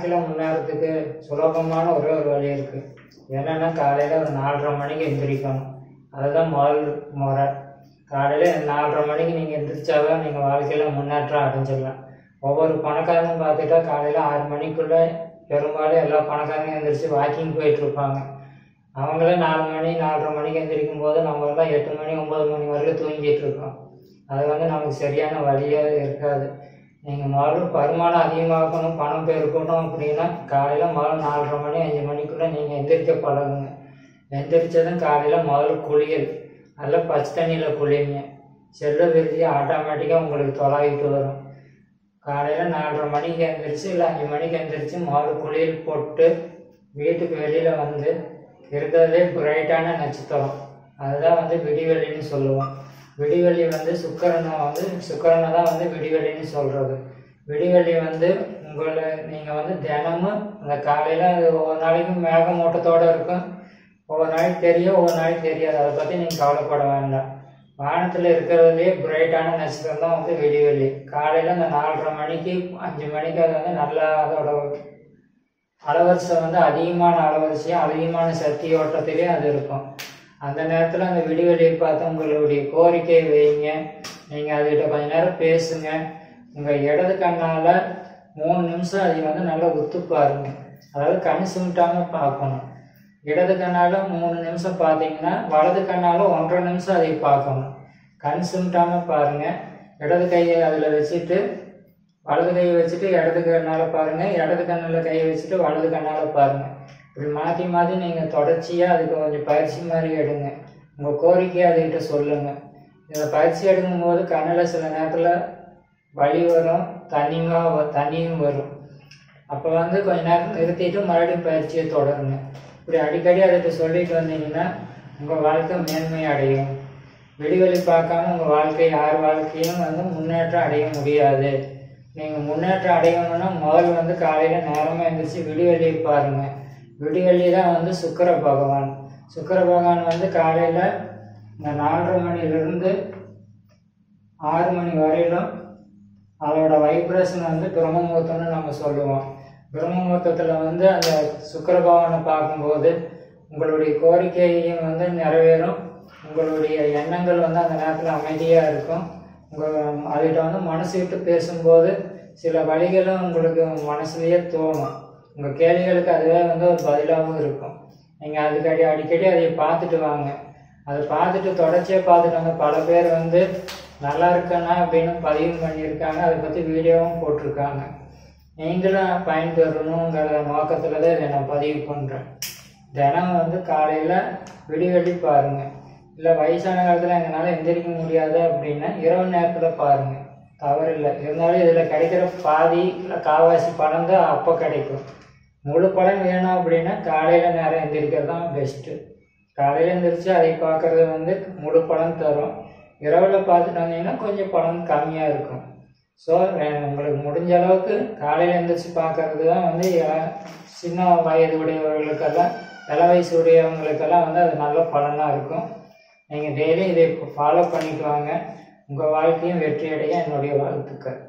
வாழ்க்கையில் முன்னேறதுக்கு சுலபமான ஒரே ஒரு வழி இருக்குது என்னென்னா காலையில் ஒரு நாலரை மணிக்கு எந்திரிக்கணும் அதுதான் முதல் முறை காலையில் நாலரை மணிக்கு நீங்கள் எந்திரிச்சாவே நீங்கள் வாழ்க்கையில் முன்னேற்றம் அடைஞ்சிடலாம் ஒவ்வொரு பணக்காரனும் பார்த்துட்டா காலையில் ஆறு மணிக்குள்ளே பெரும்பாலும் எல்லா பணக்காரங்களும் எந்திரிச்சு வாக்கிங் போயிட்டுருப்பாங்க அவங்களே நாலு மணி நாலரை மணிக்கு எந்திரிக்கும் போது நம்மளாம் எட்டு மணி ஒம்பது மணி வரைக்கும் தூங்கிட்டு இருக்கோம் அது வந்து நமக்கு சரியான வழியாக இருக்காது நீங்கள் முதல்ல வருமானம் அதிகமாக்கணும் பணம் பெருக்கணும் அப்படின்னா காலையில் முதல்ல நாலரை மணி அஞ்சு மணிக்குள்ளே நீங்கள் எந்திரிக்க பழகுங்க எந்திரிச்சதும் காலையில் முதல்ல குளியல் நல்லா பச்சை தண்ணியில் குளிங்க செல்ல விருதி ஆட்டோமேட்டிக்காக உங்களுக்கு தொலாகிட்டு வரும் காலையில் நாலரை மணிக்கு எந்திரிச்சு இல்லை அஞ்சு மணிக்கு எந்திரிச்சு முதல்ல குளியல் போட்டு வீட்டுக்கு வெளியில் வந்து இருக்கிறதுலே பிரைட்டான நட்சத்திரம் அதுதான் வந்து விடிவெளின்னு சொல்லுவோம் விடிவெளி வந்து சுக்கரனை வந்து சுக்கரனை தான் வந்து விடிவெளின்னு சொல்கிறது விடிவெளி வந்து உங்களை நீங்கள் வந்து தினமும் அந்த காலையில் அது ஒவ்வொரு நாளைக்கும் மேகமூட்டத்தோடு இருக்கும் ஒவ்வொரு நாளைக்கு தெரியும் ஒவ்வொரு நாளைக்கு தெரியாது அதை பற்றி நீங்கள் கவலைப்பட வேண்டாம் வானத்தில் இருக்கிறதுலே பிரைட்டான நட்சத்திரம் தான் வந்து விடிவெளி காலையில் அந்த நாலரை மணிக்கு அஞ்சு மணிக்கு அது வந்து நல்லா அதோட அலவரிசை வந்து அதிகமான அலவரிசையும் அதிகமான சக்தி ஓட்டத்திலே அது இருக்கும் அந்த நேரத்தில் அந்த விடிவெளியை பார்த்து உங்களுடைய கோரிக்கை வைங்க நீங்கள் அதுகிட்ட கொஞ்ச நேரம் பேசுங்க உங்கள் இடது கண்ணால் மூணு நிமிஷம் அதை வந்து நல்லா உத்து பாருங்க அதாவது கண் சிமிட்டாமல் பார்க்கணும் இடது கண்ணால் மூணு நிமிஷம் பார்த்தீங்கன்னா வலது கண்ணால் ஒன்றரை நிமிஷம் அதை பார்க்கணும் கண் சிமிட்டாமல் பாருங்கள் இடது கையை அதில் வச்சுட்டு வலது கையை வச்சுட்டு இடது கண்ணால் பாருங்கள் இடது கண்ணில் கையை வச்சுட்டு வலது கண்ணால் பாருங்கள் இப்படி மாற்றி மாற்றி நீங்கள் தொடர்ச்சியாக அதுக்கு கொஞ்சம் பயிற்சி மாதிரி எடுங்க உங்கள் கோரிக்கையை அதுகிட்ட சொல்லுங்கள் இதில் பயிற்சி எடுக்கும்போது கண்ணில் சில நேரத்தில் வலி வரும் தண்ணிமா தண்ணியும் வரும் அப்போ வந்து கொஞ்ச நேரம் நிறுத்திட்டு மறுபடியும் பயிற்சியை தொடருங்க இப்படி அடிக்கடி அதுகிட்ட சொல்லிட்டு வந்தீங்கன்னா உங்கள் வாழ்க்கை மேன்மை அடையும் வெளிவெளி பார்க்காம உங்கள் வாழ்க்கை யார் வாழ்க்கையும் வந்து முன்னேற்றம் அடைய முடியாது நீங்கள் முன்னேற்றம் அடையணும்னா முதல்ல வந்து காலையில் நேரமாக எழுந்திரிச்சு விடிவெளியை பாருங்கள் விடிவெள்ளி தான் வந்து சுக்கர பகவான் சுக்கர பகவான் வந்து காலையில் இந்த நாலரை மணிலிருந்து ஆறு மணி வரையிலும் அதோட வைப்ரேஷன் வந்து பிரம்ம முகூர்த்தம்னு நம்ம சொல்லுவோம் பிரம்ம முகூர்த்தத்தில் வந்து அந்த சுக்கர பகவானை பார்க்கும்போது உங்களுடைய கோரிக்கையும் வந்து நிறைவேறும் உங்களுடைய எண்ணங்கள் வந்து அந்த நேரத்தில் அமைதியாக இருக்கும் உங்கள் அதுகிட்ட வந்து மனசு விட்டு பேசும்போது சில வழிகளும் உங்களுக்கு மனசுலேயே தோணும் உங்கள் கேள்விகளுக்கு அதுவே வந்து ஒரு பதிலாகவும் இருக்கும் நீங்கள் அதுக்கடி அடிக்கடி அதை பார்த்துட்டு வாங்க அதை பார்த்துட்டு தொடர்ச்சியாக பார்த்துட்டு வாங்க பல பேர் வந்து நல்லா இருக்கேனா அப்படின்னு பதிவு பண்ணியிருக்காங்க அதை பற்றி வீடியோவும் போட்டிருக்காங்க நீங்களும் பயன்பெறணுங்கிற நோக்கத்தில் தான் இதை நான் பதிவு பண்ணுறேன் தினம் வந்து காலையில் விடிவெளி பாருங்கள் இல்லை வயசான காலத்தில் எங்களால் எந்திரிக்க முடியாது அப்படின்னா இரவு நேரத்தில் பாருங்கள் தவறில்லை இருந்தாலும் இதில் கிடைக்கிற பாதி இல்லை காவாசி பணம் தான் அப்போ கிடைக்கும் முழு படம் வேணும் அப்படின்னா காலையில் நேரம் எந்திரிக்கிறது தான் பெஸ்ட்டு காலையில் எந்திரிச்சு அதை பார்க்குறது வந்து முழு படம் தரும் இரவில் பார்த்துட்டு வந்தீங்கன்னா கொஞ்சம் படம் கம்மியாக இருக்கும் ஸோ உங்களுக்கு முடிஞ்ச அளவுக்கு காலையில் எந்திரிச்சு பார்க்கறது தான் வந்து இள- சின்ன வயது உடையவர்களுக்கெல்லாம் இள வயசு உடையவங்களுக்கெல்லாம் வந்து அது நல்ல பலனாக இருக்கும் நீங்கள் டெய்லி இதை ஃபாலோ பண்ணிட்டு வாங்க உங்கள் வாழ்க்கையும் வெற்றி அடைய என்னுடைய வாழ்த்துக்கள்